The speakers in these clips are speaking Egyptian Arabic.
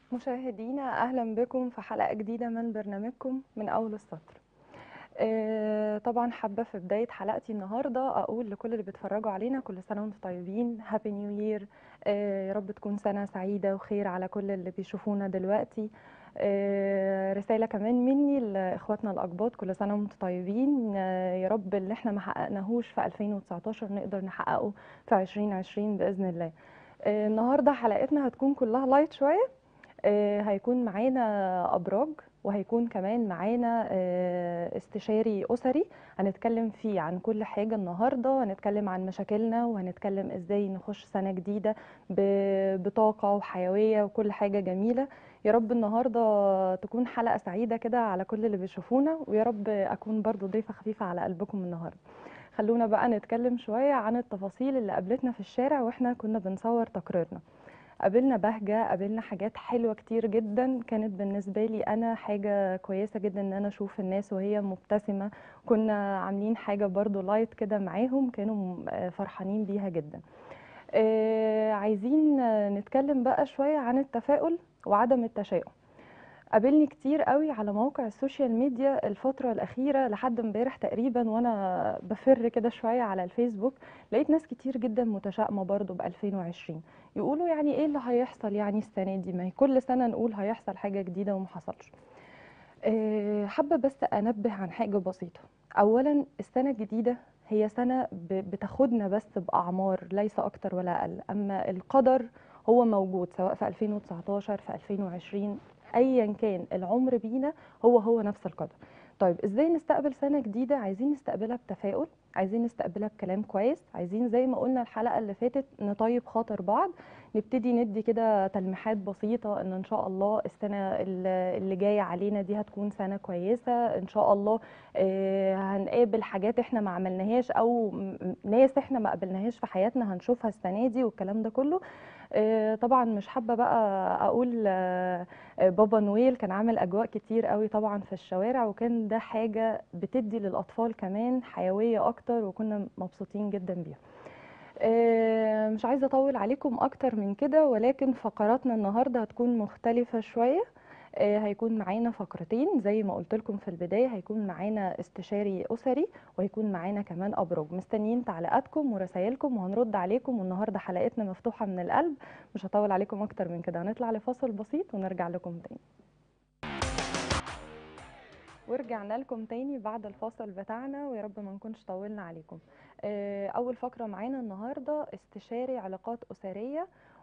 مشاهدينا أهلا بكم في حلقة جديدة من برنامجكم من أول السطر آه، طبعا حابة في بداية حلقتي النهاردة أقول لكل اللي بيتفرجوا علينا كل سنة وانتم طيبين هابي نيو يير يا رب تكون سنة سعيدة وخير على كل اللي بيشوفونا دلوقتي آه، رسالة كمان مني لإخواتنا الأقباط كل سنة وانتم طيبين آه، يا رب اللي احنا ما حققناهوش في 2019 نقدر نحققه في 2020 بإذن الله آه، النهاردة حلقتنا هتكون كلها لايت شوية آه، هيكون معانا أبراج وهيكون كمان معانا آه، استشاري أسري هنتكلم فيه عن كل حاجة النهاردة هنتكلم عن مشاكلنا وهنتكلم إزاي نخش سنة جديدة ب- بطاقة وحيوية وكل حاجة جميلة يا رب النهاردة تكون حلقة سعيدة كده على كل اللي بيشوفونا ويا رب أكون برضو ضيفة خفيفة على قلبكم النهاردة خلونا بقى نتكلم شوية عن التفاصيل اللي قابلتنا في الشارع واحنا كنا بنصور تقريرنا قابلنا بهجة قابلنا حاجات حلوة كتير جدا كانت بالنسبة لي أنا حاجة كويسة جدا إن أنا أشوف الناس وهي مبتسمة كنا عاملين حاجة برضو لايت كده معاهم كانوا م- آه فرحانين بيها جدا آه، عايزين آه، نتكلم بقى شوية عن التفاؤل وعدم التشاؤم قابلني كتير قوي على مواقع السوشيال ميديا الفترة الأخيرة لحد امبارح تقريبا وأنا بفر كده شوية على الفيسبوك لقيت ناس كتير جدا متشائمة برضو ب 2020 يقولوا يعني ايه اللي هيحصل يعني السنة دي ما هي كل سنة نقول هيحصل حاجة جديدة وما حصلش آه، حابة بس أنبه عن حاجة بسيطة أولا السنة الجديدة هي سنة ب- بتاخدنا بس بأعمار ليس أكتر ولا أقل أما القدر هو موجود سواء في 2019 في 2020 أيا كان العمر بينا هو هو نفس القدر طيب ازاي نستقبل سنة جديدة عايزين نستقبلها بتفاؤل عايزين نستقبلها بكلام كويس عايزين زي ما قلنا الحلقة اللي فاتت نطيب خاطر بعض نبتدي ندي كده تلميحات بسيطة ان ان شاء الله السنة اللي اللي جاية علينا دي هتكون سنة كويسة ان شاء الله آه، هنقابل حاجات احنا ما عملناهاش او م- ناس احنا ما قابلناهاش في حياتنا هنشوفها السنة دي والكلام ده كله آه، طبعا مش حابة بقى اقول آه، آه، بابا نويل كان عامل اجواء كتير قوي طبعا في الشوارع وكان ده حاجة بتدي للاطفال كمان حيوية اكتر وكنا مبسوطين جدا بيها آه، مش عايزة أطول عليكم أكتر من كده ولكن فقراتنا النهاردة هتكون مختلفة شوية آه، هيكون معانا فقرتين زي ما قلت لكم في البداية هيكون معانا استشاري أسري وهيكون معانا كمان أبراج مستنيين تعليقاتكم ورسايلكم وهنرد عليكم والنهاردة حلقتنا مفتوحة من القلب مش هطول عليكم أكتر من كده هنطلع لفاصل بسيط ونرجع لكم تاني ورجعنا لكم تاني بعد الفاصل بتاعنا ويا رب ما نكونش طولنا عليكم آه، اول فقره معانا النهارده استشاري علاقات اسريه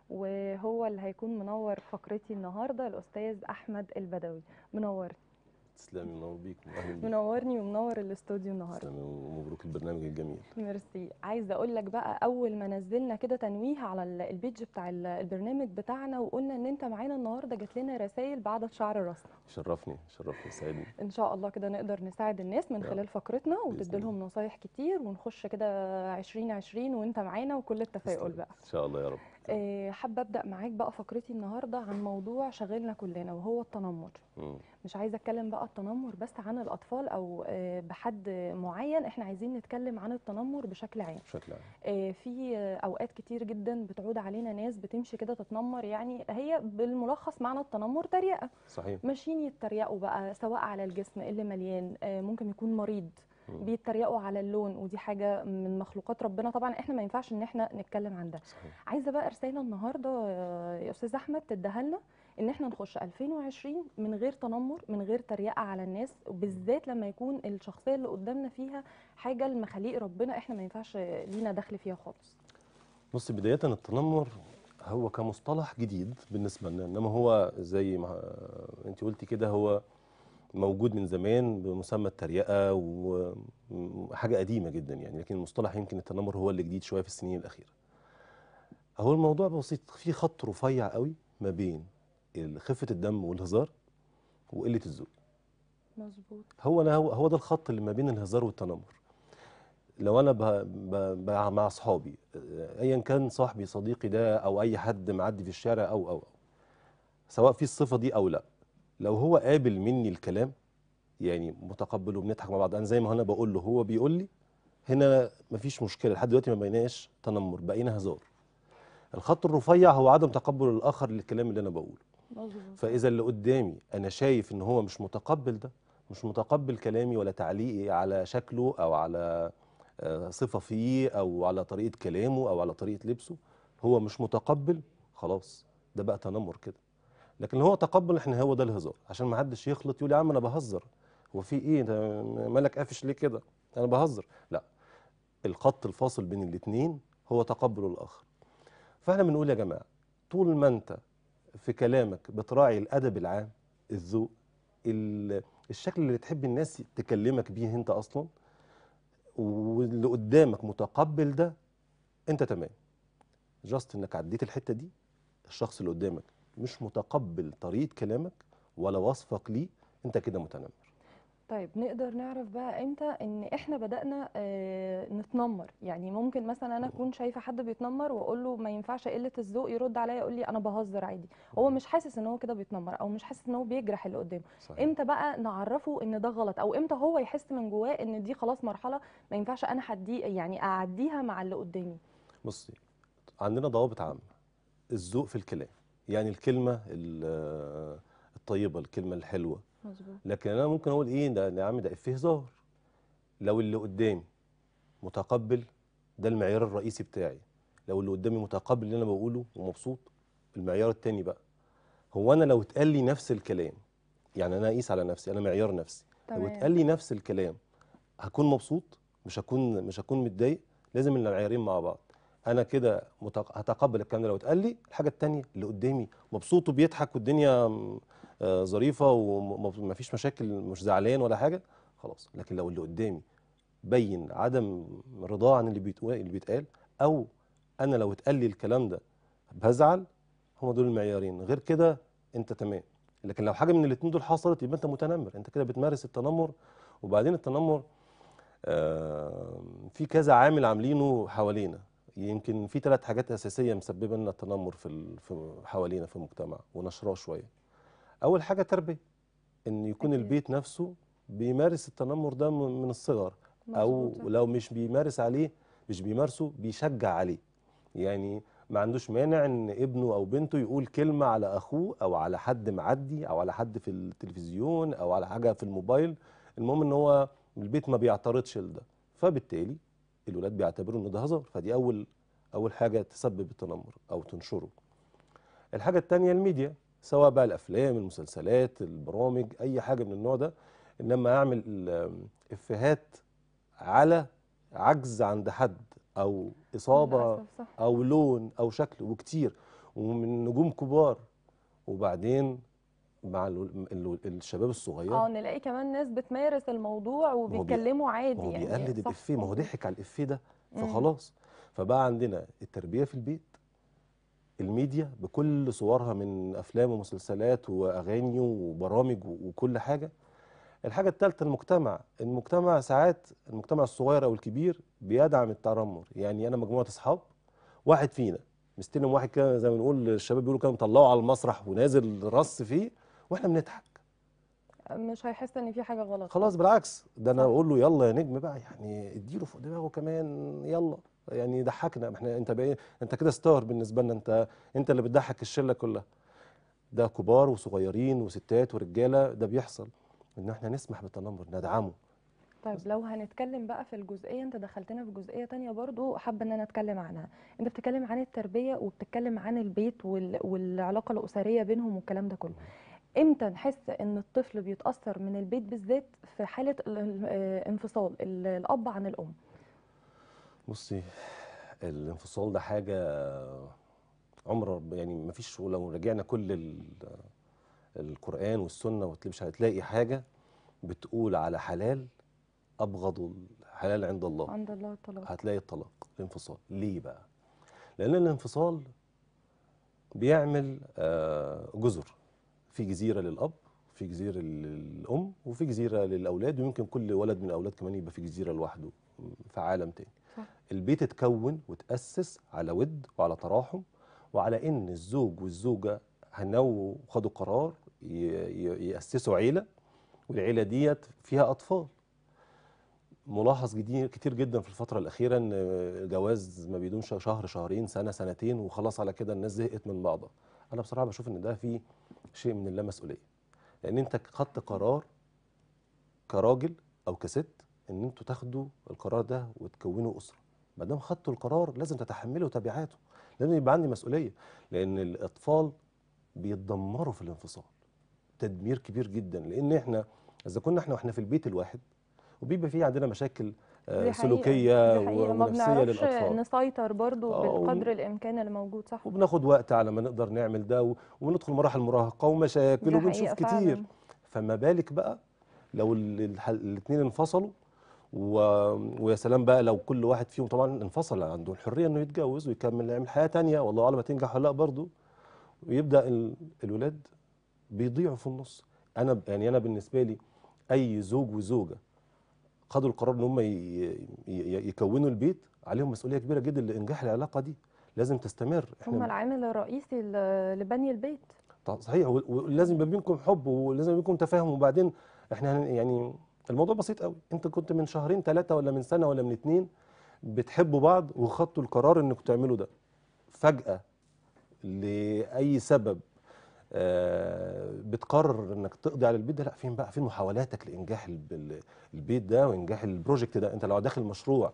وهو اللي هيكون منور فقرتي النهارده الاستاذ احمد البدوي منور تسلمي منور بيكم اهلا بيك منورني ومنور الاستوديو النهارده تسلمي ومبروك البرنامج الجميل ميرسي عايزه اقول لك بقى اول ما نزلنا كده تنويه على ال- البيج بتاع ال- البرنامج بتاعنا وقلنا ان انت معانا النهارده جات لنا رسائل بعد شعر راسنا شرفني شرفني سعدني ان شاء الله كده نقدر نساعد الناس من يا خلال رب. فقرتنا بإذن وتدي لهم نصايح كتير ونخش كده 2020 وانت معانا وكل التفاؤل تسلمي. بقى ان شاء الله يا رب آه، حابه ابدا معاك بقى فقرتي النهارده عن موضوع شاغلنا كلنا وهو التنمر مم. مش عايزه اتكلم بقى التنمر بس عن الاطفال او آه، بحد معين احنا عايزين نتكلم عن التنمر بشكل عام بشكل عام آه، في آه، اوقات كتير جدا بتعود علينا ناس بتمشي كده تتنمر يعني هي بالملخص معنى التنمر تريقه صحيح ماشيين يتريقوا بقى سواء على الجسم اللي مليان آه، ممكن يكون مريض مم. بيتريقوا على اللون ودي حاجه من مخلوقات ربنا طبعا احنا ما ينفعش ان احنا نتكلم عن ده صحيح عايزه بقى رساله النهارده آه، يا استاذ احمد تديها لنا ان احنا نخش 2020 من غير تنمر من غير تريقه على الناس وبالذات لما يكون الشخصيه اللي قدامنا فيها حاجه لمخاليق ربنا احنا ما ينفعش لينا دخل فيها خالص بص بداية التنمر هو كمصطلح جديد بالنسبة لنا انما هو زي ما انت قلتي كده هو موجود من زمان بمسمى التريقة وحاجة قديمة جدا يعني لكن المصطلح يمكن التنمر هو اللي جديد شوية في السنين الأخيرة هو الموضوع بسيط في خط رفيع قوي ما بين خفة الدم والهزار وقلة الذوق مظبوط هو أنا هو هو ده الخط اللي ما بين الهزار والتنمر لو انا ب... ب... ب... مع اصحابي آه، ايا كان صاحبي صديقي ده او اي حد معدي في الشارع او او أو. سواء في الصفه دي او لا لو هو قابل مني الكلام يعني متقبل وبنضحك مع بعض انا زي ما انا بقول له هو بيقول لي هنا مفيش مشكله لحد دلوقتي ما بقيناش تنمر بقينا هزار الخط الرفيع هو عدم تقبل الاخر للكلام اللي انا بقوله مظبوط فاذا اللي قدامي انا شايف ان هو مش متقبل ده مش متقبل كلامي ولا تعليقي على شكله او على آه، صفه فيه او على طريقه كلامه او على طريقه لبسه هو مش متقبل خلاص ده بقى تنمر كده لكن هو تقبل احنا هو ده الهزار عشان ما حدش يخلط يقول يا عم انا بهزر هو في ايه ده مالك قافش ليه كده انا بهزر لا الخط الفاصل بين الاتنين هو تقبل الاخر فاحنا بنقول يا جماعه طول ما انت في كلامك بتراعي الادب العام الذوق ال- الشكل اللي تحب الناس تكلمك بيه انت اصلا واللي قدامك متقبل ده انت تمام جاست انك عديت الحته دي الشخص اللي قدامك مش متقبل طريقه كلامك ولا وصفك ليه انت كده متنمر طيب نقدر نعرف بقى امتى ان احنا بدأنا آه، نتنمر يعني ممكن مثلا انا اكون شايفه حد بيتنمر واقول له ما ينفعش قله الذوق يرد عليا يقول لي انا بهزر عادي هو مش حاسس ان هو كده بيتنمر او مش حاسس ان هو بيجرح اللي قدامه صحيح. امتى بقى نعرفه ان ده غلط او امتى هو يحس من جواه ان دي خلاص مرحله ما ينفعش انا حدي يعني اعديها مع اللي قدامي بصي عندنا ضوابط عامة الذوق في الكلام يعني الكلمة ال- الطيبة الكلمة الحلوة مظبوط لكن أنا ممكن أقول إيه ده يا عم ده إفيه هزار لو اللي قدامي متقبل ده المعيار الرئيسي بتاعي لو اللي قدامي متقبل اللي أنا بقوله ومبسوط المعيار التاني بقى هو أنا لو اتقال لي نفس الكلام يعني أنا أقيس على نفسي أنا معيار نفسي لو تمام. اتقال لي نفس الكلام هكون مبسوط مش هكون مش هكون متضايق لازم المعيارين مع بعض انا كده متق... هتقبل الكلام ده لو اتقال لي الحاجه التانية اللي قدامي مبسوط وبيضحك والدنيا م- آه، ظريفه ومفيش مشاكل مش زعلان ولا حاجه خلاص لكن لو اللي قدامي بين عدم رضاه عن اللي بيتقال اللي بيتقال او انا لو اتقال لي الكلام ده بزعل هم دول المعيارين غير كده انت تمام لكن لو حاجه من الاتنين دول حصلت يبقى انت متنمر انت كده بتمارس التنمر وبعدين التنمر آه، في كذا عامل عاملينه حوالينا يمكن في ثلاث حاجات اساسيه مسببه لنا التنمر في ال- في حوالينا في المجتمع ونشراه شويه اول حاجه تربيه ان يكون أكيد. البيت نفسه بيمارس التنمر ده من من الصغر او مظبوط. لو مش بيمارس عليه مش بيمارسه بيشجع عليه يعني ما عندوش مانع ان ابنه او بنته يقول كلمه على اخوه او على حد معدي او على حد في التلفزيون او على حاجه في الموبايل المهم ان هو البيت ما بيعترضش لده فبالتالي الولاد بيعتبروا ان ده هزار فدي اول اول حاجه تسبب التنمر او تنشره الحاجه الثانيه الميديا سواء بقى الافلام المسلسلات البرامج اي حاجه من النوع ده انما اعمل ال- افيهات على عجز عند حد او اصابه للأسف صح او لون او شكل وكتير ومن نجوم كبار وبعدين مع ال- ال- الشباب الصغير اه نلاقي كمان ناس بتمارس الموضوع بي- وبيتكلموا عادي هو يعني بيقلد صح، الافيه ما هو مظبوط. ضحك على الافيه ده مم. فخلاص فبقى عندنا التربيه في البيت الميديا بكل صورها من افلام ومسلسلات واغاني وبرامج و- وكل حاجه الحاجه الثالثه المجتمع المجتمع ساعات المجتمع الصغير او الكبير بيدعم التنمر يعني انا مجموعه اصحاب واحد فينا مستلم واحد كده زي ما بنقول الشباب بيقولوا كده مطلعه على المسرح ونازل رص فيه واحنا بنضحك مش هيحس ان في حاجه غلط خلاص بالعكس ده انا صح. اقول له يلا يا نجم بقى يعني اديله فوق دماغه كمان يلا يعني ضحكنا ما احنا انت بقى انت كده ستار بالنسبه لنا انت انت اللي بتضحك الشله كلها ده كبار وصغيرين وستات ورجاله ده بيحصل ان احنا نسمح بالتنمر ندعمه طيب لو هنتكلم بقى في الجزئيه انت دخلتنا في جزئيه تانية برضو حابه ان انا اتكلم عنها انت بتتكلم عن التربيه وبتتكلم عن البيت وال... والعلاقه الاسريه بينهم والكلام ده كله امتى نحس ان الطفل بيتاثر من البيت بالذات في حاله ال- ال- آه، انفصال ال- الاب عن الام بصي الانفصال ده حاجه عمر يعني ما فيش لو رجعنا كل ال- القرآن والسنة وتلاقي- مش هتلاقي حاجة بتقول على حلال أبغض الحلال عند الله عند الله الطلاق هتلاقي الطلاق الانفصال ليه بقى لان الانفصال بيعمل آه، جزر في جزيره للاب في جزيره للام وفي جزيره للاولاد ويمكن كل ولد من الاولاد كمان يبقى في جزيره لوحده في عالم تاني صح. البيت اتكون وتاسس على ود وعلى تراحم وعلى ان الزوج والزوجه هنوا وخدوا قرار ي- ي- ياسسوا عيله والعيله ديت فيها اطفال ملاحظ جديد كتير جدا في الفترة الأخيرة إن الجواز ما بيدومش شهر شهرين سنة سنتين وخلاص على كده الناس زهقت من بعضها انا بصراحه بشوف ان ده فيه شيء من اللامسؤوليه لان انت خدت قرار كراجل او كست ان انتوا تاخدوا القرار ده وتكونوا اسره ما دام خدتوا القرار لازم تتحملوا تبعاته لازم يبقى عندي مسؤوليه لان الاطفال بيتدمروا في الانفصال تدمير كبير جدا لان احنا اذا كنا احنا واحنا في البيت الواحد وبيبقى في عندنا مشاكل آه، دي حقيقة سلوكيه دي حقيقة ما ونفسيه بنعرفش للاطفال نسيطر برضو آه، ون- بالقدر الإمكان اللي موجود صح وبناخد وقت على ما نقدر نعمل ده و- وندخل مراحل مراهقه ومشاكل دي وبنشوف حقيقة كتير فعلا فما بالك بقى لو الاثنين انفصلوا و... ويا سلام بقى لو كل واحد فيهم طبعا انفصل عنده الحريه انه يتجوز ويكمل يعمل حياه تانية والله اعلم هتنجح ولا لا برضه ويبدا ال... الولاد بيضيعوا في النص انا ب- يعني انا بالنسبه لي اي زوج وزوجه خدوا القرار ان هم ي... ي... يكونوا البيت عليهم مسؤوليه كبيره جدا لانجاح العلاقه دي لازم تستمر هم العامل الرئيسي ل- لبني البيت طب صحيح و- ولازم يبقى بينكم حب ولازم يبقى بينكم تفاهم وبعدين احنا هن- يعني الموضوع بسيط قوي انت كنت من شهرين ثلاثه ولا من سنه ولا من اتنين بتحبوا بعض وخدتوا القرار انكم تعملوا ده فجاه لاي سبب آه، بتقرر انك تقضي على البيت ده لا فين بقى فين محاولاتك لانجاح الب- ال- البيت ده وانجاح البروجكت ده انت لو داخل مشروع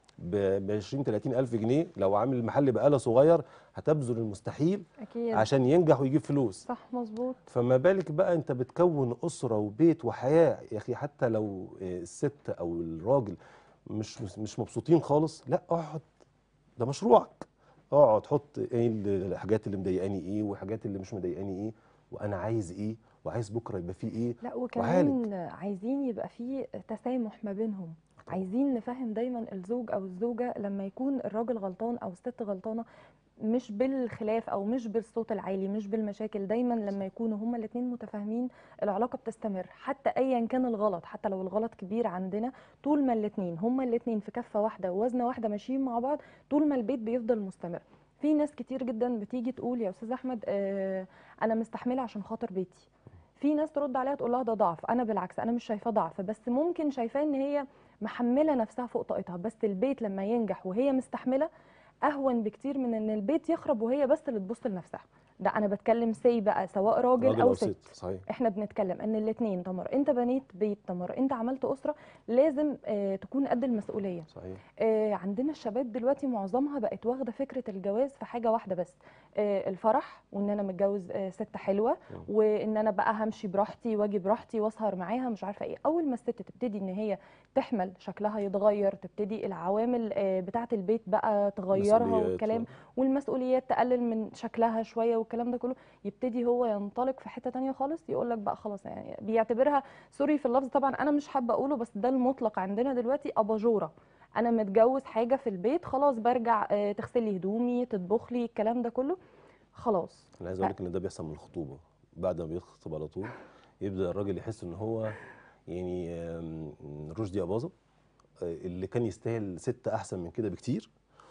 ب 20 30 الف جنيه لو عامل محل بقاله صغير هتبذل المستحيل أكيد عشان ينجح ويجيب فلوس صح مظبوط فما بالك بقى انت بتكون اسره وبيت وحياه يا اخي حتى لو آه، الست او الراجل مش مش- مش مبسوطين خالص لا اقعد ده مشروعك اقعد حط ايه ال- الحاجات اللي مضايقاني ايه والحاجات اللي مش مضايقاني ايه وانا عايز ايه وعايز بكره يبقى فيه ايه لا وعالج. وكمان عايزين يبقى في تسامح ما بينهم عايزين نفهم دايما الزوج او الزوجه لما يكون الراجل غلطان او الست غلطانه مش بالخلاف او مش بالصوت العالي مش بالمشاكل دايما لما يكونوا هما الاثنين متفاهمين العلاقه بتستمر حتى ايا كان الغلط حتى لو الغلط كبير عندنا طول ما الاثنين هما الاثنين في كفه واحده ووزنه واحده ماشيين مع بعض طول ما البيت بيفضل مستمر في ناس كتير جدا بتيجي تقول يا استاذ احمد آه انا مستحمله عشان خاطر بيتي في ناس ترد عليها تقول لها ده ضعف انا بالعكس انا مش شايفاه ضعف بس ممكن شايفاه ان هي محمله نفسها فوق طاقتها بس البيت لما ينجح وهي مستحمله اهون بكتير من ان البيت يخرب وهي بس اللي تبص لنفسها ده انا بتكلم سي بقى سواء راجل, راجل او او ست ست صحيح احنا بنتكلم ان الاثنين تمر انت بنيت بيت تمر انت عملت اسره لازم آه تكون قد المسؤوليه صحيح آه، عندنا الشباب دلوقتي معظمها بقت واخده فكره الجواز في حاجه واحده بس آه، الفرح وان انا متجوز آه، ست حلوه مم. وان انا بقى همشي براحتي واجي براحتي واسهر معاها مش عارفه ايه اول ما الست تبتدي ان هي تحمل شكلها يتغير تبتدي العوامل آه، بتاعه البيت بقى تغيرها مسؤوليات والكلام والمسؤوليات تقلل من شكلها شويه والكلام ده كله يبتدي هو ينطلق في حته تانية خالص يقول لك بقى خلاص يعني بيعتبرها سوري في اللفظ طبعا انا مش حابه اقوله بس ده المطلق عندنا دلوقتي اباجوره انا متجوز حاجه في البيت خلاص برجع آه، تغسل لي هدومي تطبخ لي الكلام ده كله خلاص انا عايز اقول لك ان ده بيحصل من الخطوبه بعد ما بيخطب على طول يبدا الراجل يحس ان هو يعني آم، رشدي اباظه آه، اللي كان يستاهل ست احسن من كده بكتير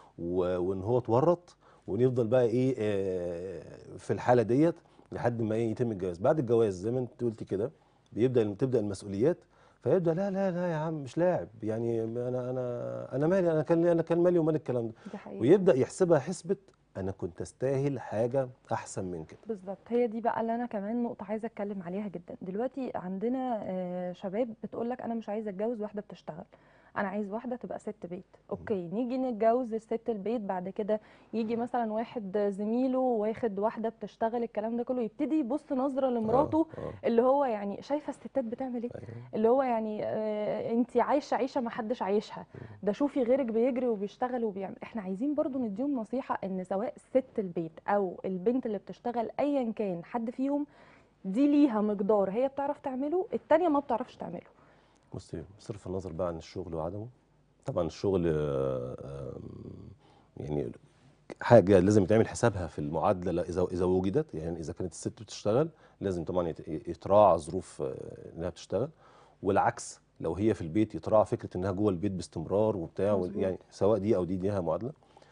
و- وان هو اتورط ونفضل بقى ايه آه، في الحاله ديت لحد ما ايه يتم الجواز بعد الجواز زي ما انت قلتي كده بيبدا تبدا المسؤوليات فيبدا لا لا لا يا عم مش لاعب يعني انا انا انا مالي انا كان انا كان مالي ومال الكلام ده دي حقيقه ويبدا يحسبها حسبه انا كنت استاهل حاجه احسن من كده بالظبط هي دي بقى اللي انا كمان نقطه عايزه اتكلم عليها جدا دلوقتي عندنا آه، شباب بتقول لك انا مش عايزه اتجوز واحده بتشتغل انا عايز واحده تبقى ست بيت اوكي نيجي نتجوز الست البيت بعد كده يجي مثلا واحد زميله واخد واحده بتشتغل الكلام ده كله يبتدي يبص نظره لمراته آه، آه. اللي هو يعني شايفه الستات بتعمل ايه أيوة. اللي هو يعني آه انت عايشه عيشه ما حدش عايشها ده شوفي غيرك بيجري وبيشتغل وبيعمل احنا عايزين برضو نديهم نصيحه ان سواء ست البيت او البنت اللي بتشتغل ايا كان حد فيهم دي ليها مقدار هي بتعرف تعمله التانية ما بتعرفش تعمله بصي بصرف النظر بقى عن الشغل وعدمه طبعا الشغل آه، آم، يعني حاجه لازم يتعمل حسابها في المعادله لا- اذا اذا وجدت يعني اذا كانت الست بتشتغل لازم طبعا يت- يتراعى ظروف آه، انها بتشتغل والعكس لو هي في البيت يتراعى فكره انها جوه البيت باستمرار وبتاع وال- مظبوط. يعني سواء دي او دي ليها معادله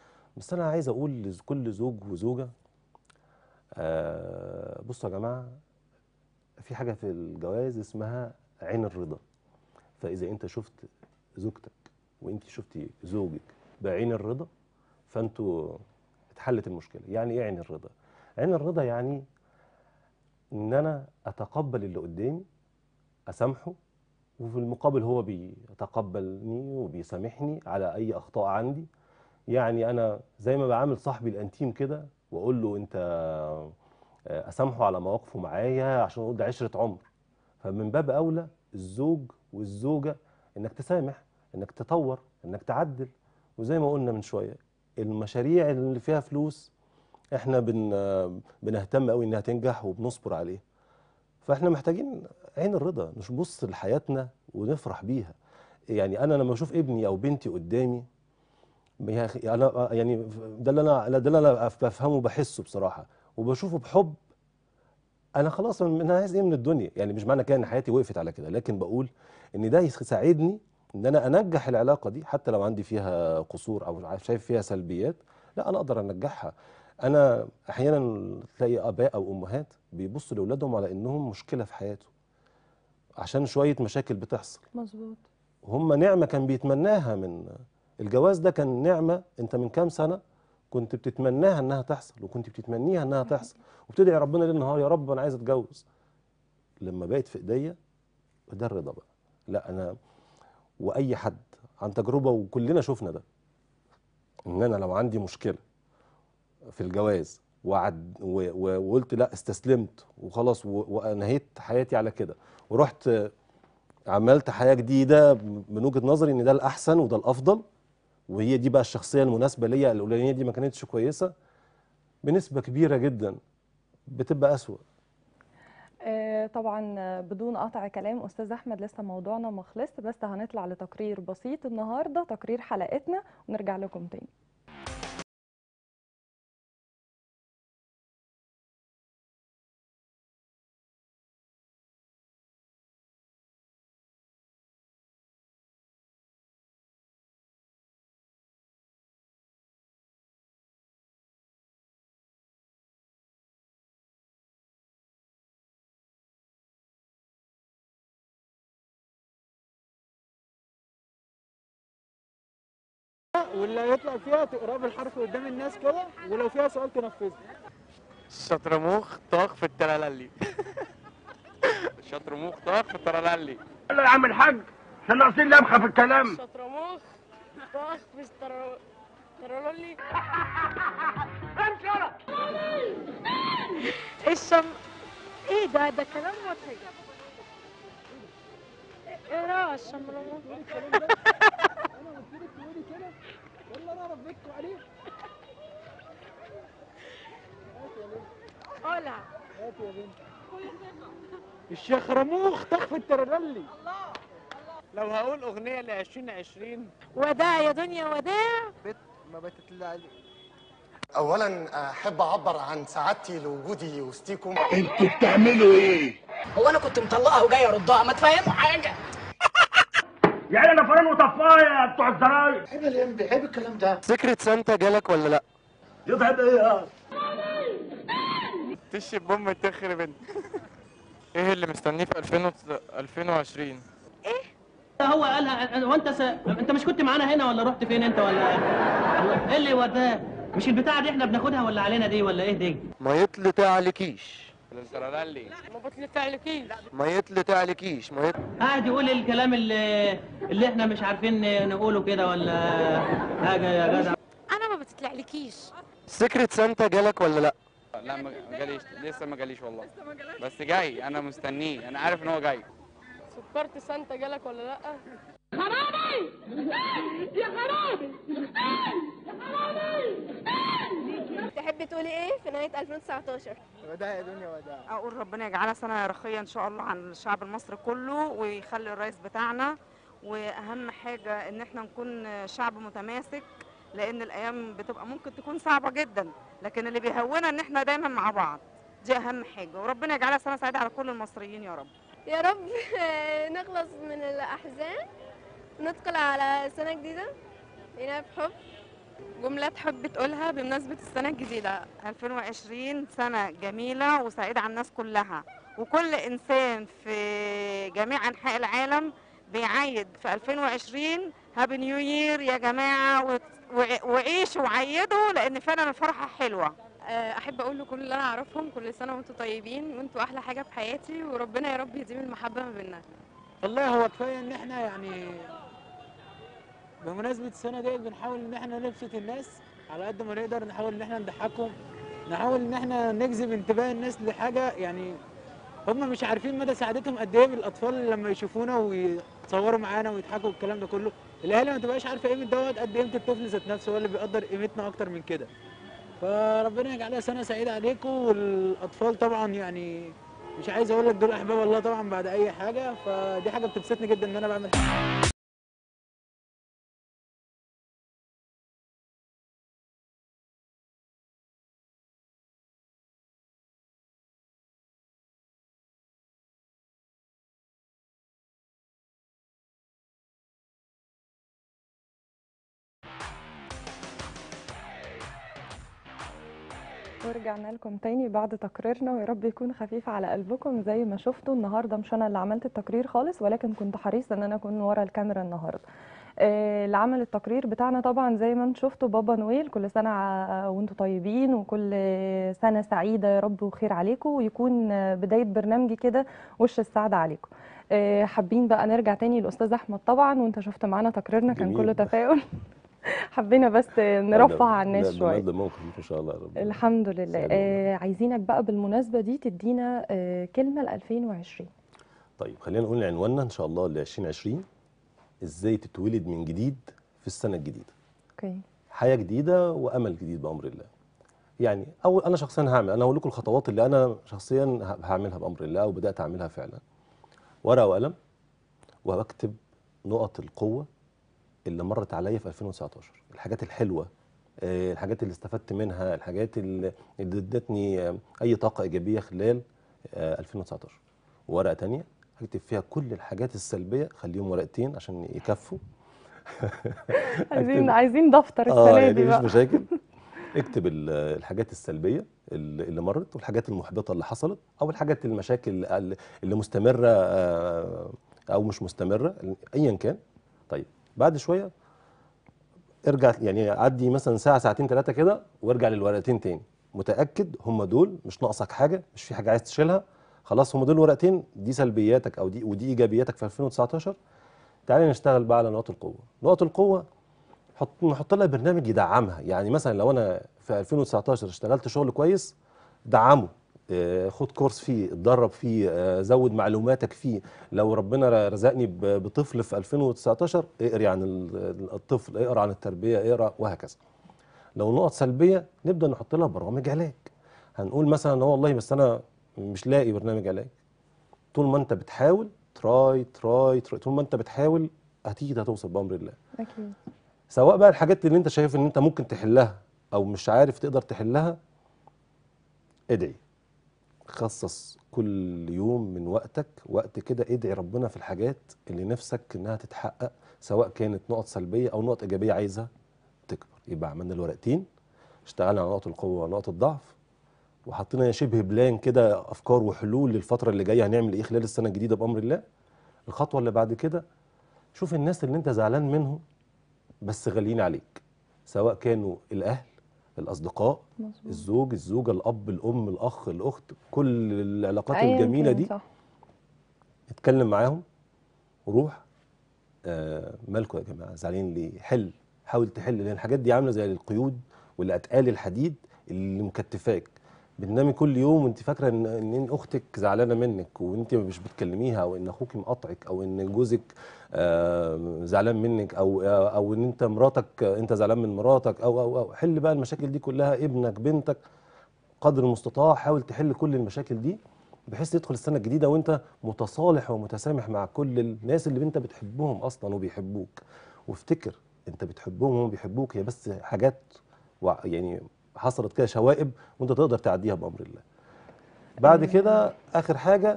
بس انا عايز اقول لكل زوج وزوجه آه، بصوا يا جماعه في حاجه في الجواز اسمها عين الرضا فاذا انت شفت زوجتك وانت شفتي زوجك بعين الرضا فانتوا اتحلت المشكله يعني ايه عين الرضا عين الرضا يعني ان انا اتقبل اللي قدامي اسامحه وفي المقابل هو بيتقبلني وبيسامحني على اي اخطاء عندي يعني انا زي ما بعامل صاحبي الانتيم كده واقول له انت آه، اسامحه على مواقفه معايا عشان اقول ده عشره عمر فمن باب اولى الزوج والزوجه انك تسامح انك تطور انك تعدل وزي ما قلنا من شويه المشاريع اللي فيها فلوس احنا بن بنهتم قوي انها تنجح وبنصبر عليها فاحنا محتاجين عين الرضا مش نبص لحياتنا ونفرح بيها يعني انا لما اشوف ابني او بنتي قدامي يا أخي انا يعني ده اللي انا ده اللي انا بفهمه وبحسه بصراحه وبشوفه بحب انا خلاص انا عايز ايه من الدنيا يعني مش معنى كده ان حياتي وقفت على كده لكن بقول ان ده يساعدني ان انا انجح العلاقه دي حتى لو عندي فيها قصور او شايف فيها سلبيات لا انا اقدر انجحها انا احيانا تلاقي اباء او امهات بيبصوا لاولادهم على انهم مشكله في حياته عشان شويه مشاكل بتحصل مظبوط هم نعمه كان بيتمناها من الجواز ده كان نعمه انت من كام سنه كنت بتتمناها انها تحصل وكنت بتتمنيها انها تحصل وبتدعي ربنا ليل نهار يا رب انا عايز اتجوز لما بقت في ايديا ده الرضا بقى لا انا واي حد عن تجربه وكلنا شفنا ده ان انا لو عندي مشكله في الجواز وعد و- و- وقلت لا استسلمت وخلاص و- وانهيت حياتي على كده ورحت عملت حياه جديده من وجهه نظري ان ده الاحسن وده الافضل وهي دي بقى الشخصيه المناسبه ليا الاولانيه دي ما كانتش كويسه بنسبه كبيره جدا بتبقى اسوأ آه، طبعا آه، بدون قطع كلام استاذ احمد لسه موضوعنا ما خلصش بس هنطلع لتقرير بسيط النهارده تقرير حلقتنا ونرجع لكم تاني واللي هيطلع فيها تقراه بالحرف قدام الناس كده ولو فيها سؤال تنفذه شطرموخ طاخ في الترللي شطرموخ طاخ في الترللي يلا يا عم الحاج احنا ناقصين لمخه في الكلام شطرموخ طاخ في التر- ترولي الشم ايه ده ده كلام مضحك ايه ده الشمرموخ يلا انا ربيتكم عليه قولها هات يا بنت الشيخ رموخ تخفي الترللي لو هقول اغنيه ل 2020 وداع يا دنيا وداع ما بتطلع عليه اولا احب اعبر عن سعادتي لوجودي وسطيكم هو انا كنت مطلقها وجايه اردها ما تفهموا حاجه يعني انا فران وطفايه بتوع الزراير عيب الام عيب الكلام ده سكرت سانتا جالك ولا لا يضحك ايه يا تش بوم تخرب انت ايه اللي مستنيه في 2000 2020 هو قالها هو انت س... انت مش كنت معانا هنا ولا رحت فين انت ولا ايه اللي وداه مش البتاعه دي احنا بناخدها ولا علينا دي ولا ايه دي ما يطلع عليكيش الترللي ما بتلتعلكيش ما يطلع عليكيش ما يطلع قاعد يقول الكلام اللي اللي احنا مش عارفين نقوله كده ولا حاجه يا جدع انا ما بتتلعلكيش سكرت سانتا جالك ولا لا لا ما جاليش لسه ما جاليش والله بس جاي انا مستنيه انا عارف ان هو جاي سكرت سانتا جالك ولا لا تحبي تقولي ايه في نهايه 2019 وداع يا دنيا وداع اقول ربنا يجعلها سنه رخيه ان شاء الله عن الشعب المصري كله ويخلي الرئيس بتاعنا واهم حاجه ان احنا نكون شعب متماسك لان الايام بتبقى ممكن تكون صعبه جدا لكن اللي بيهونها ان احنا دايما مع بعض دي اهم حاجه وربنا يجعلها سنه سعيده على كل المصريين يا رب يا رب نخلص من الاحزان ندخل على سنه جديده هنا بحب جمله تحب تقولها بمناسبه السنه الجديده 2020 سنه جميله وسعيده على الناس كلها وكل انسان في جميع انحاء العالم بيعيد في 2020 هابي نيو يير يا جماعه وت- وع- وعيشوا وعيدوا لان فعلا الفرحه حلوه آه، احب اقول لكل اللي انا اعرفهم كل سنه وانتم طيبين وانتوا احلى حاجه في حياتي وربنا يا رب يديم المحبه ما بيننا والله هو كفايه ان احنا يعني بمناسبه السنه ديت بنحاول ان احنا نبسط الناس على قد ما نقدر نحاول ان احنا نضحكهم نحاول ان احنا نجذب انتباه الناس لحاجه يعني هم مش عارفين مدى سعادتهم قد ايه بالاطفال لما يشوفونا ويتصوروا معانا ويضحكوا والكلام ده كله الاهالي ما تبقاش عارفه قيمه دوت قد قيمه الطفل ذات نفسه هو اللي بيقدر قيمتنا اكتر من كده فربنا يجعلها سنه سعيده عليكم والاطفال طبعا يعني مش عايز اقول لك دول احباب الله طبعا بعد اي حاجه فدي حاجه بتبسطني جدا ان انا بعمل ورجعنا لكم تاني بعد تقريرنا ويا رب يكون خفيف على قلبكم زي ما شفتوا النهارده مش انا اللي عملت التقرير خالص ولكن كنت حريصه ان انا اكون ورا الكاميرا النهارده آه، اللي عمل التقرير بتاعنا طبعا زي ما انتم شفتوا بابا نويل كل سنه ع- وانتم طيبين وكل سنه سعيده يا رب وخير عليكم ويكون آه، بدايه برنامجي كده وش السعاده عليكم آه، حابين بقى نرجع تاني لاستاذ احمد طبعا وانت شفت معانا تقريرنا كان جميل. كله تفاؤل حبينا بس نرفع على الناس لا، شويه ده موقف ان شاء الله يا رب الحمد لله سلام. آه عايزينك بقى بالمناسبة دي تدينا آه كلمة ل 2020 طيب خلينا نقول عنواننا ان شاء الله ل 2020 ازاي تتولد من جديد في السنه الجديده اوكي حياه جديده وامل جديد بامر الله يعني اول انا شخصيا هعمل انا هقول لكم الخطوات اللي انا شخصيا ه- هعملها بامر الله وبدات اعملها فعلا ورقه وقلم وبكتب نقط القوه اللي مرت عليا في 2019 الحاجات الحلوه آه، الحاجات اللي استفدت منها الحاجات اللي اللي ادتني آه، اي طاقه ايجابيه خلال آه، 2019 ورقه تانية هكتب فيها كل الحاجات السلبيه خليهم ورقتين عشان يكفوا عايزين أكتب- عايزين دفتر اه السنة يعني دي مفيش بقى مشاكل اكتب ال- الحاجات السلبيه اللي اللي مرت والحاجات المحبطه اللي حصلت او الحاجات المشاكل اللي- اللي مستمره آه، او مش مستمره ايا كان طيب بعد شويه ارجع يعني عدي مثلا ساعه ساعتين ثلاثه كده وارجع للورقتين تاني متاكد هم دول مش ناقصك حاجه مش في حاجه عايز تشيلها خلاص هم دول ورقتين دي سلبياتك او دي ودي ايجابياتك في 2019 تعالى نشتغل بقى على نقاط القوه نقاط القوه حط نحط لها برنامج يدعمها يعني مثلا لو انا في 2019 اشتغلت شغل كويس دعمه آه، خد كورس فيه اتدرب فيه آه، زود معلوماتك فيه لو ربنا رزقني ب- بطفل في 2019 اقري عن ال- الطفل اقرا عن التربيه اقرا وهكذا لو نقط سلبيه نبدا نحط لها برامج علاج هنقول مثلا هو والله بس انا مش لاقي برنامج علاج طول ما انت بتحاول تراي تراي, تراي طول ما انت بتحاول اكيد هتوصل بامر الله أكيد سواء بقى الحاجات اللي انت شايف ان انت ممكن تحلها او مش عارف تقدر تحلها ادعي خصص كل يوم من وقتك وقت كده ادعي ربنا في الحاجات اللي نفسك انها تتحقق سواء كانت نقط سلبيه او نقط ايجابيه عايزها تكبر يبقى عملنا الورقتين اشتغلنا على نقط القوه ونقط الضعف وحطينا شبه بلان كده افكار وحلول للفتره اللي جايه هنعمل ايه خلال السنه الجديده بامر الله الخطوه اللي بعد كده شوف الناس اللي انت زعلان منهم بس غاليين عليك سواء كانوا الاهل الاصدقاء مظبوط الزوج الزوجه الاب الام الاخ الاخت كل العلاقات أياً الجميله كان، دي صح اتكلم معاهم وروح آه مالكم يا جماعه زعلانين ليه حل حاول تحل لان الحاجات دي عامله زي القيود والاتقال الحديد اللي مكتفاك بتنامي كل يوم وانت فاكره ان ان اختك زعلانه منك وانت مش بتكلميها او ان اخوك مقاطعك او ان جوزك آه زعلان منك او او ان انت مراتك انت زعلان من مراتك او او او حل بقى المشاكل دي كلها ابنك بنتك قدر المستطاع حاول تحل كل المشاكل دي بحيث تدخل السنه الجديده وانت متصالح ومتسامح مع كل الناس اللي انت بتحبهم اصلا وبيحبوك وافتكر انت بتحبهم وهم بيحبوك هي بس حاجات وع- يعني حصلت كده شوائب وانت تقدر تعديها بامر الله بعد كده اخر حاجه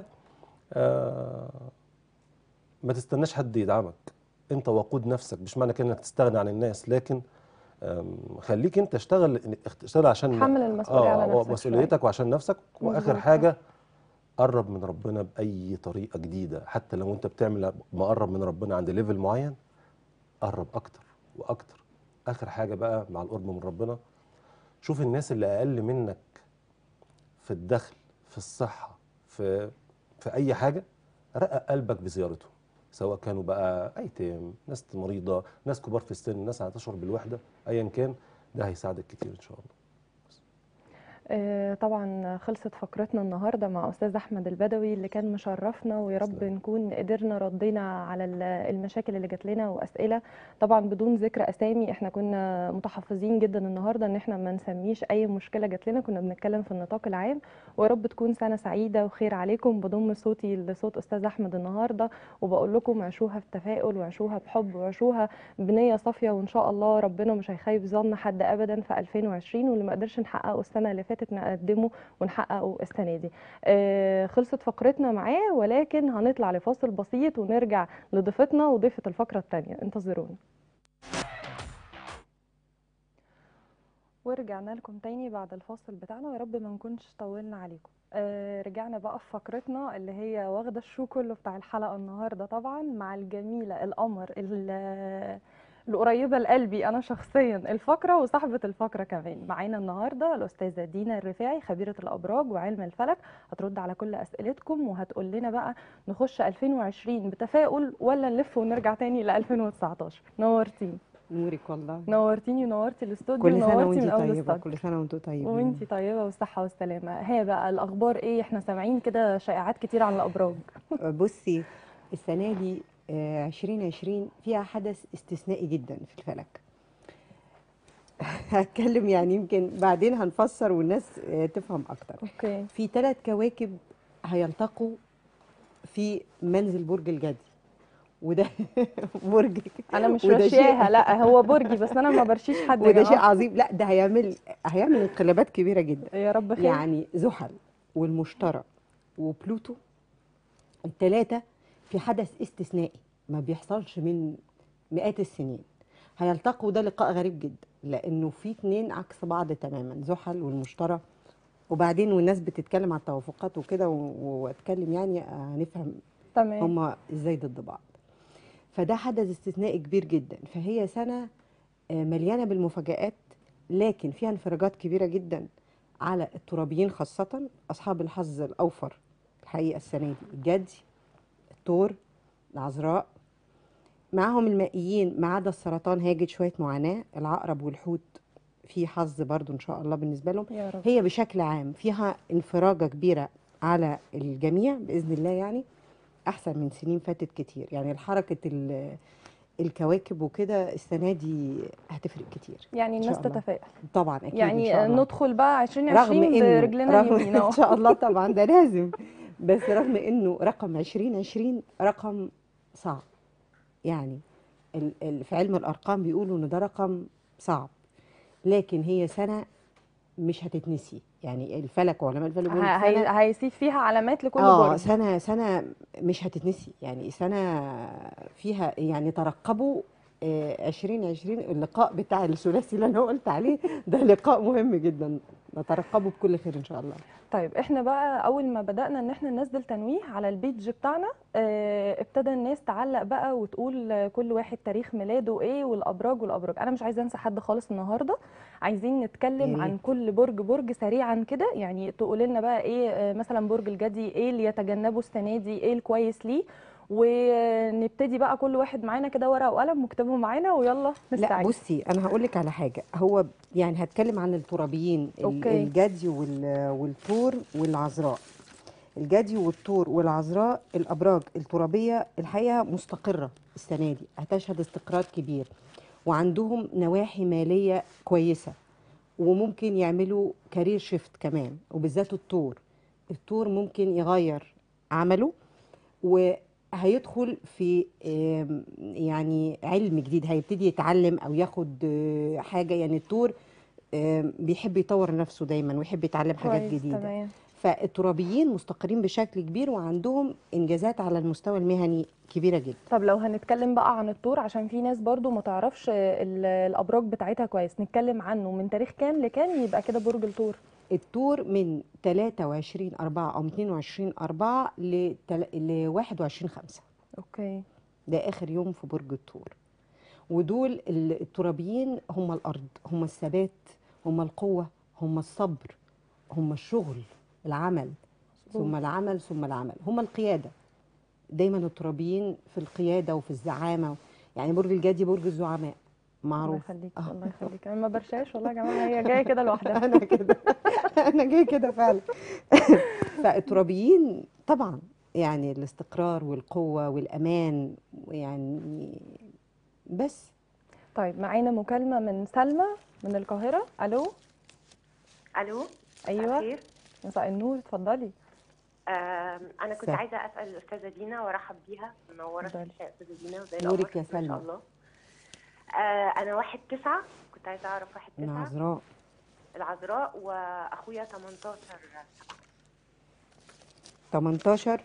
آه ما تستناش حد يدعمك انت وقود نفسك مش معنى كده انك تستغنى عن الناس لكن آم، خليك انت اشتغل اشتغل عشان تحمل المسؤولية على آه، نفسك مسؤوليتك وعشان نفسك واخر مظبوط. حاجه قرب من ربنا باي طريقه جديده حتى لو انت بتعمل مقرب من ربنا عند ليفل معين قرب اكتر واكتر اخر حاجه بقى مع القرب من ربنا شوف الناس اللي اقل منك في الدخل في الصحه في في اي حاجه رقق قلبك بزيارتهم سواء كانوا بقى ايتام ناس مريضه ناس كبار في السن ناس هتشعر بالوحده ايا كان ده هيساعدك كتير ان شاء الله آه، طبعا خلصت فقرتنا النهارده مع استاذ احمد البدوي اللي كان مشرفنا ويا رب نكون قدرنا ردينا على ال- المشاكل اللي جات لنا واسئله طبعا بدون ذكر اسامي احنا كنا متحفظين جدا النهارده ان احنا ما نسميش اي مشكله جات لنا كنا بنتكلم في النطاق العام ويا رب تكون سنه سعيده وخير عليكم بضم صوتي لصوت استاذ احمد النهارده وبقول لكم عيشوها في تفاؤل وعيشوها بحب وعيشوها بنيه صافيه وان شاء الله ربنا مش هيخيب ظن حد ابدا في 2020 واللي ما قدرش نحققه السنه اللي فاتت نقدمه ونحققه السنه دي آه، خلصت فقرتنا معاه ولكن هنطلع لفاصل بسيط ونرجع لضيفتنا وضيفه الفقره الثانيه انتظرونا ورجعنا لكم تاني بعد الفاصل بتاعنا ويا رب ما نكونش طولنا عليكم آه رجعنا بقى في فقرتنا اللي هي واخده الشو كله بتاع الحلقه النهارده طبعا مع الجميله القمر ال- القريبه لقلبي انا شخصيا الفقره وصاحبه الفقره كمان معانا النهارده الاستاذه دينا الرفاعي خبيره الابراج وعلم الفلك هترد على كل اسئلتكم وهتقول لنا بقى نخش 2020 بتفاؤل ولا نلف ونرجع تاني ل 2019 نورتيني نورك والله نورتيني ونورتي الاستوديو كل سنة ونورتي وانتي من اول طيبة السطر كل سنة وانتوا طيبين وانتي طيبه والصحه والسلامه هي بقى الاخبار ايه احنا سامعين كده شائعات كتير عن الابراج بصي السنة دي آه، 2020 فيها حدث استثنائي جدا في الفلك هتكلم يعني يمكن بعدين هنفسر والناس آه، تفهم اكتر اوكي في ثلاث كواكب هيلتقوا في منزل برج الجدي وده برج انا مش وده شيء- رشياها لا هو برجي بس انا ما برشيش حد يا وده شيء جماعة. عظيم لا ده هيعمل هيعمل انقلابات كبيره جدا يا رب خير يعني زحل والمشتري وبلوتو الثلاثه في حدث استثنائي ما بيحصلش من مئات السنين هيلتقوا ده لقاء غريب جدا لانه في اتنين عكس بعض تماما زحل والمشتري وبعدين والناس بتتكلم عن التوافقات وكده و- واتكلم يعني هنفهم تمام هما ازاي ضد بعض فده حدث استثنائي كبير جدا فهي سنة آه، مليانة بالمفاجآت لكن فيها انفراجات كبيرة جدا على الترابيين خاصة أصحاب الحظ الأوفر الحقيقة السنة دي الجدي الثور العذراء معاهم المائيين ما عدا السرطان هيجد شوية معاناة العقرب والحوت في حظ برضو إن شاء الله بالنسبة لهم يا رب هي بشكل عام فيها انفراجة كبيرة على الجميع بإذن الله يعني أحسن من سنين فاتت كتير يعني الحركة ال- الكواكب وكده السنة دي هتفرق كتير يعني إن الناس شاء الله. تتفائل طبعا أكيد إن يعني شاء الله. ندخل بقى رغم 2020 إنه برجلنا رغم اليمين أهو. إن شاء الله طبعا ده لازم بس رغم إنه رقم 2020 رقم صعب يعني ال- ال- في علم الأرقام بيقولوا إن ده رقم صعب لكن هي سنة مش هتتنسي يعني الفلك وعلماء الفلك بيقولوا ه- هي- سنة هيسيب فيها علامات لكل اه برج سنة سنة مش هتتنسي يعني سنة فيها يعني ترقبوا آه، 2020 اللقاء بتاع الثلاثي اللي انا قلت عليه ده لقاء مهم جدا نترقبه بكل خير ان شاء الله طيب احنا بقى اول ما بدأنا ان احنا ننزل تنويه على البيج بتاعنا اه ابتدى الناس تعلق بقى وتقول آه، كل واحد تاريخ ميلاده ايه والابراج والابراج انا مش عايزه انسى حد خالص النهارده عايزين يا نتكلم ريت. عن كل برج برج سريعا كده يعني تقول لنا بقى ايه آه، مثلا برج الجدي ايه اللي يتجنبه السنه دي ايه الكويس ليه ونبتدي بقى كل واحد معانا كده ورقه وقلم واكتبه معانا ويلا لا نستعين بصي انا هقول لك على حاجه هو يعني هتكلم عن الترابيين ال- أوكي. الجدي وال- والثور والعذراء الجدي والثور والعذراء الابراج الترابيه الحقيقه مستقره السنه دي هتشهد استقرار كبير وعندهم نواحي ماليه كويسه وممكن يعملوا كارير شيفت كمان وبالذات الثور الثور ممكن يغير عمله وهيدخل في آم، يعني علم جديد هيبتدي يتعلم او ياخد آه، حاجه يعني الثور آم، بيحب يطور نفسه دايما ويحب يتعلم حاجات كويس جديده تمام فالترابيين مستقرين بشكل كبير وعندهم انجازات على المستوى المهني كبيره جدا طب لو هنتكلم بقى عن الطور عشان في ناس برضو ما تعرفش ال- الابراج بتاعتها كويس نتكلم عنه من تاريخ كام لكام يبقى كده برج الطور التور من 23 4 او 22 4 ل 21 5 اوكي ده اخر يوم في برج الثور ودول ال- الترابيين هم الارض هم الثبات هم القوه هم الصبر هم الشغل العمل ثم العمل ثم العمل هم القياده دايما الترابيين في القياده وفي الزعامه يعني برج الجدي برج الزعماء الله معروف يخليك الله يخليك انا ما برشاش والله يا جماعه هي جايه كده لوحدها انا كده انا جاي كده فعلا فالترابيين طبعا يعني الاستقرار والقوه والامان يعني بس طيب معانا مكالمه من سلمى من القاهره الو الو ايوه خير مساء النور اتفضلي آم، انا كنت سهل. عايزه اسال الاستاذه دينا وارحب بيها منوره اتفضلي. الشقه استاذه دينا وزي نورك القمر يا ما سلمى. شاء الله آه انا واحد تسعة كنت عايزه اعرف واحد من تسعة عذراء العذراء واخويا 18 18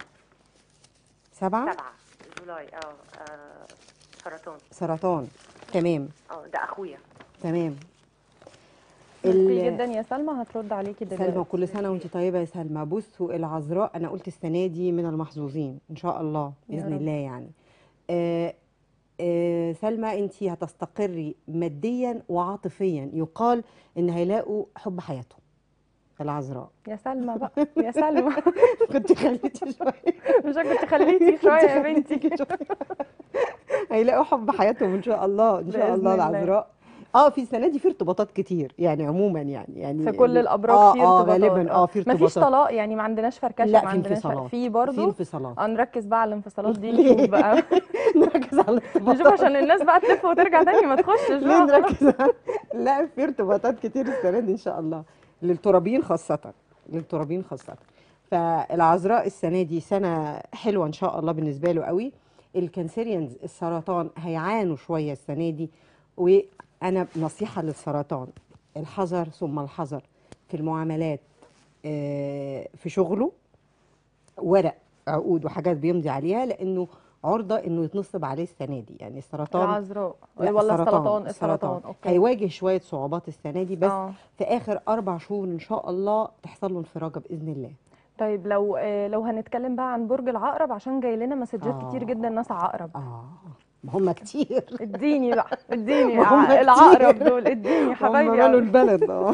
7 7 جولاي اه آه، سرطان سرطان تمام اه ده اخويا تمام ميرسي ال- جدا يا سلمى هترد عليكي دلوقتي سلمى كل سنه وانت طيبه يا سلمى بصوا العذراء انا قلت السنه دي من المحظوظين ان شاء الله يا باذن رب. الله يعني آه آه سلمى انت هتستقري ماديا وعاطفيا يقال ان هيلاقوا حب حياتهم العذراء يا سلمى بقى يا سلمى كنت خليتي شويه مش كنت خليتي شويه يا بنتي هيلاقوا حب حياتهم ان شاء الله ان شاء بإذن الله الله. العذراء اه في السنه دي في ارتباطات كتير يعني عموما يعني يعني في كل الابراج آه في اه ارتباطات غالبا اه في ارتباطات مفيش طلاق يعني ما عندناش فركشه لا، ما في عندناش انفصالات. في في برضه انفصالات. هنركز بقى على الانفصالات دي ليه؟ نشوف بقى نركز على نشوف عشان الناس بقى تلف وترجع تاني ما تخشش ليه بقى نركز على- لا في ارتباطات كتير السنه دي ان شاء الله للترابين خاصه للترابين خاصه فالعذراء السنه دي سنه حلوه ان شاء الله بالنسبه له قوي الكانسيريانز السرطان هيعانوا شويه السنه دي وانا نصيحه للسرطان الحذر ثم الحذر في المعاملات آه، في شغله ورق عقود وحاجات بيمضي عليها لانه عرضه انه يتنصب عليه السنه دي يعني السرطان العذراء لا، ولا السرطان السرطان اوكي هيواجه شويه صعوبات السنه دي بس آه. في اخر اربع شهور ان شاء الله تحصل له انفراجه باذن الله طيب لو آه، لو هنتكلم بقى عن برج العقرب عشان جاي لنا مسجات آه. كتير جدا ناس عقرب اه ما هم كتير اديني بقى اديني ما هم ع- العقرب كتير. دول اديني هم حبايبي مالوا أوي. البلد اه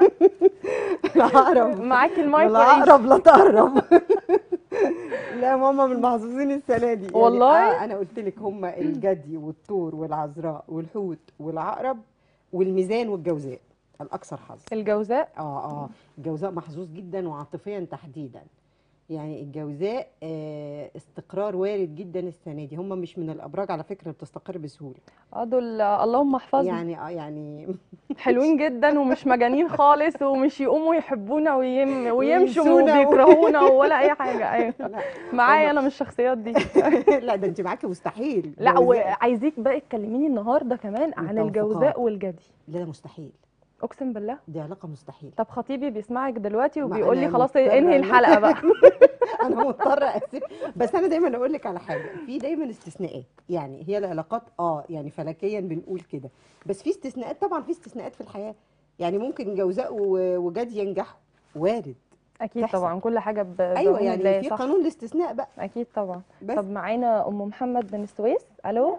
العقرب معاكي المايك العقرب لا تقرب لا ماما من المحظوظين السنه دي يعني والله؟ آه انا قلت لك هم الجدي والثور والعذراء والحوت والعقرب والميزان والجوزاء الاكثر حظ الجوزاء اه اه الجوزاء محظوظ جدا وعاطفيا تحديدا يعني الجوزاء آه استقرار وارد جدا السنه دي هم مش من الابراج على فكره اللي بتستقر بسهوله اه دول آه، اللهم احفظنا يعني اه يعني حلوين جدا ومش مجانين خالص ومش يقوموا يحبونا ويم ويمشوا وينسونا و- وبيكرهونا ولا اي حاجه ايوه لا معايا هم- انا من الشخصيات دي لا ده انت معاكي مستحيل لا جوزاء. وعايزيك بقى تكلميني النهارده كمان عن متوافقات. الجوزاء والجدي لا ده مستحيل اقسم بالله دي علاقه مستحيل طب خطيبي بيسمعك دلوقتي ما وبيقول لي أنا خلاص مضطرة انهي إن- الحلقه بقى انا مضطره اسيب بس انا دايما اقول لك على حاجه في دايما استثناءات يعني هي العلاقات اه يعني فلكيا بنقول كده بس في استثناءات طبعا في استثناءات في الحياه يعني ممكن جوزاء و- وجد ينجحوا وارد اكيد تحصل. طبعا كل حاجه ب... ايوه بعون يعني الله في صح قانون الاستثناء بقى اكيد طبعا بس. طب معانا ام محمد من السويس الو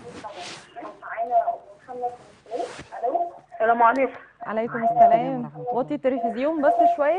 السلام عليكم عليكم السلام وطي التلفزيون بس شويه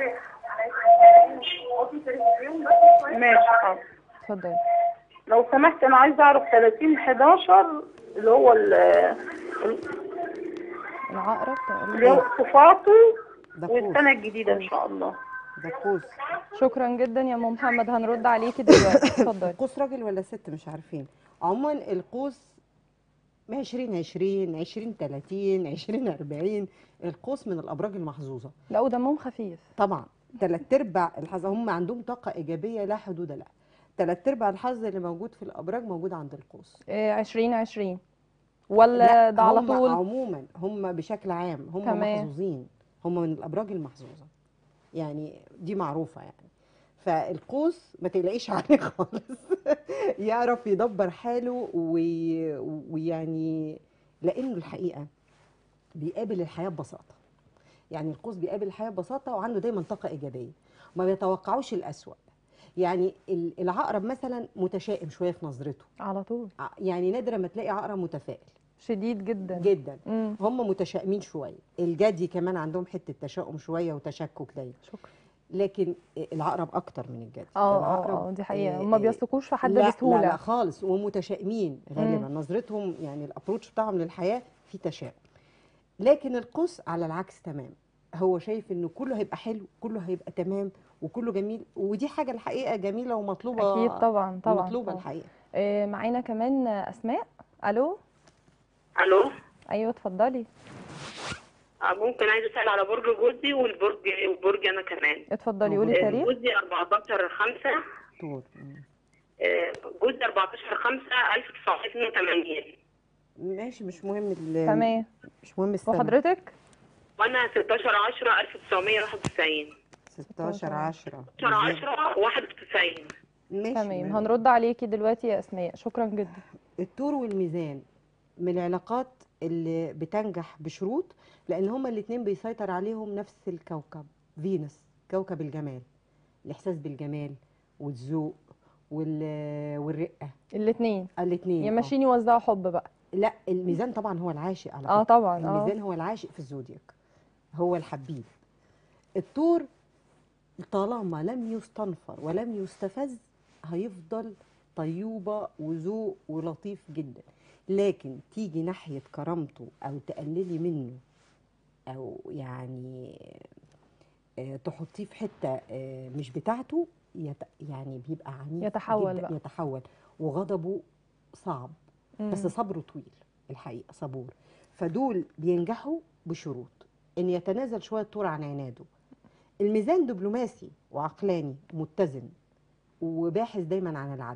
ماشي حاضر اتفضلي لو سمحت انا عايزه اعرف 30 11 اللي هو ال- ال- العقرب اللي هو صفاته ده قوس والسنه الجديده ان شاء الله ده قوس شكرا جدا يا ام محمد هنرد عليكي دلوقتي اتفضلي القوس راجل ولا ست مش عارفين عموما القوس 20 20 20 30 20 40 القوس من الابراج المحظوظه لا ودمهم خفيف طبعا ثلاث ارباع الحظ هم عندهم طاقه ايجابيه لا حدود لها ثلاث ارباع الحظ اللي موجود في الابراج موجود عند القوس إيه 20 20 ولا لا، ده على هم طول عموما هم بشكل عام هم تمام. محظوظين هم من الابراج المحظوظه يعني دي معروفه يعني فالقوس ما تقلقيش عليه خالص يعرف يدبر حاله وي- ويعني لانه الحقيقه بيقابل الحياه ببساطه يعني القوس بيقابل الحياه ببساطه وعنده دايما طاقه ايجابيه ما بيتوقعوش الاسوأ يعني ال- العقرب مثلا متشائم شويه في نظرته على طول ع- يعني نادرا ما تلاقي عقرب متفائل شديد جدا جدا مم. هم متشائمين شويه الجدي كمان عندهم حته تشاؤم شويه وتشكك دايما شكرا لكن العقرب اكتر من الجدي اه العقرب، اه اه دي حقيقه آه، هم ما آه، بيثقوش في حد لا بسهوله لا لا خالص ومتشائمين غالبا نظرتهم يعني الابروتش بتاعهم للحياه في تشاؤم لكن القوس على العكس تمام هو شايف انه كله هيبقى حلو كله هيبقى تمام وكله جميل ودي حاجه الحقيقه جميله ومطلوبه اكيد طبعا طبعا مطلوبه طبعاً. الحقيقه آه، معانا كمان اسماء الو الو ايوه اتفضلي آه، ممكن عايزه اسال على برج جوزي والبرج وبرج انا كمان اتفضلي قولي آه، التاريخ جوزي 14 5 طول جوزي 14 5 1982 ماشي مش مهم ال- تمام مش مهم السنه وحضرتك وانا 16 10 1991 16 10 16 10 91 ماشي تمام هنرد عليكي دلوقتي يا اسماء شكرا جدا الطور والميزان من العلاقات اللي بتنجح بشروط لان هما الاثنين بيسيطر عليهم نفس الكوكب فينوس كوكب الجمال الاحساس بالجمال والذوق وال- والرقه الاثنين الاثنين يا ماشيين يوزعوا حب بقى لا الميزان طبعا هو العاشق على اه فكرة. طبعا اه الميزان هو العاشق في الزودياك هو الحبيب الطور طالما لم يستنفر ولم يستفز هيفضل طيوبة وذوق ولطيف جدا لكن تيجي ناحية كرامته أو تقللي منه أو يعني آه، تحطيه في حتة آه، مش بتاعته يت يعني بيبقى عنيف يتحول جدا بقى. يتحول وغضبه صعب بس مم. صبره طويل الحقيقه صبور فدول بينجحوا بشروط ان يتنازل شويه طور عن عناده الميزان دبلوماسي وعقلاني متزن وباحث دايما عن العدل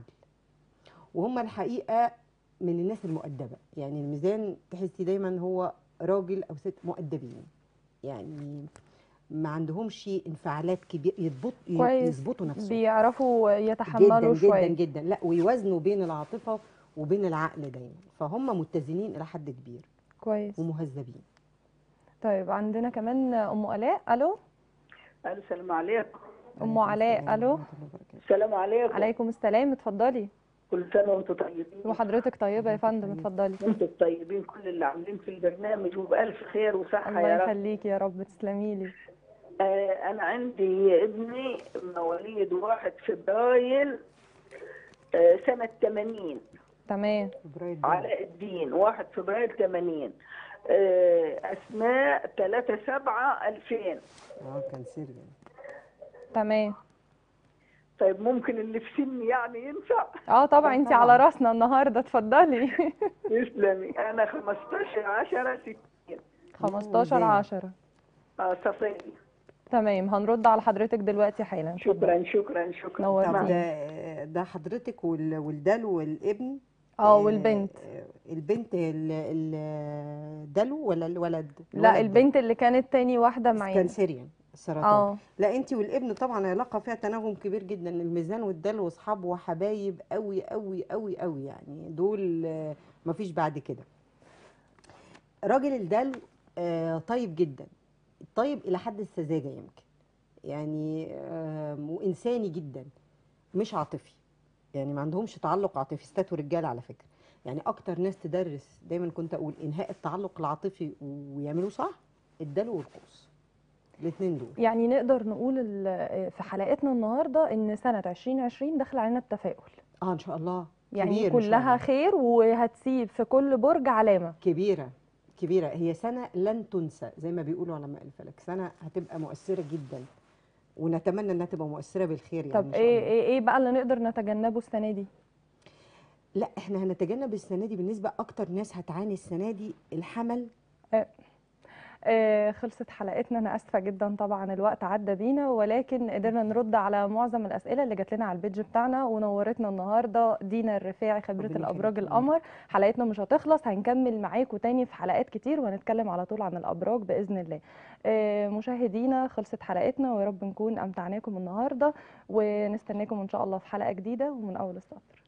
وهم الحقيقه من الناس المؤدبه يعني الميزان تحسي دايما هو راجل او ست مؤدبين يعني ما عندهمش انفعالات كبيره يضبط كويس يظبطوا نفسهم بيعرفوا يتحملوا جدا شويه جدا جدا لا ويوازنوا بين العاطفه وبين العقل دايما فهم متزنين الى حد كبير كويس ومهذبين طيب عندنا كمان ام الاء الو الو السلام عليكم ام علاء الو السلام عليكم عليكم السلام اتفضلي كل سنه وانتم طيبين وحضرتك طيبه يا فندم اتفضلي وانتم طيبين كل اللي عاملين في البرنامج وبألف خير وصحه الله يا رب يخليكي يا رب تسلمي لي آه انا عندي ابني مواليد 1 فبراير آه سنه 80 تمام علاء الدين 1 فبراير 80 آه اسماء 3 7 2000 اه كان سيريا تمام طيب ممكن اللي في سني يعني ينفع اه طبعا انت على راسنا النهارده اتفضلي تسلمي انا 15 10 60 15 10 اه صفية تمام هنرد على حضرتك دلوقتي حالا شكرا شكرا شكرا طب نورتيني ده ده حضرتك وال- والدلو والابن اه والبنت البنت ال- ال- الدلو ولا الولد لا الولد البنت اللي كانت تاني واحده معانا كان سيريان السرطان اه لا انت والابن طبعا علاقه فيها تناغم كبير جدا الميزان والدلو اصحاب وحبايب قوي قوي قوي قوي يعني دول آه، مفيش بعد كده راجل الدلو آه، طيب جدا طيب الى حد السذاجه يمكن يعني آم، وانساني جدا مش عاطفي يعني ما عندهمش تعلق عاطفي ستات ورجاله على فكره يعني اكتر ناس تدرس دايما كنت اقول انهاء التعلق العاطفي ويعملوه صح الدلو والقوس الاثنين دول يعني نقدر نقول ال- في حلقتنا النهارده ان سنه 2020 داخل علينا بتفاؤل اه ان شاء الله يعني كبير إن شاء كلها الله. خير وهتسيب في كل برج علامه كبيره كبيره هي سنه لن تنسى زي ما بيقولوا علماء الفلك سنه هتبقى مؤثره جدا ونتمنى انها تبقى مؤثره بالخير يعني طب إن شاء ايه الله. ايه ايه بقى اللي نقدر نتجنبه السنه دي لا احنا هنتجنب السنه دي بالنسبه اكتر ناس هتعاني السنه دي الحمل آه خلصت حلقتنا انا اسفه جدا طبعا الوقت عدى بينا ولكن قدرنا نرد على معظم الاسئله اللي جات لنا على البيج بتاعنا ونورتنا النهارده دينا الرفاعي خبره ربنا الابراج يخليك. القمر حلقتنا مش هتخلص هنكمل معاكم تاني في حلقات كتير وهنتكلم على طول عن الابراج باذن الله آه مشاهدينا خلصت حلقتنا ويا رب نكون امتعناكم النهارده ونستناكم ان شاء الله في حلقه جديده ومن اول السطر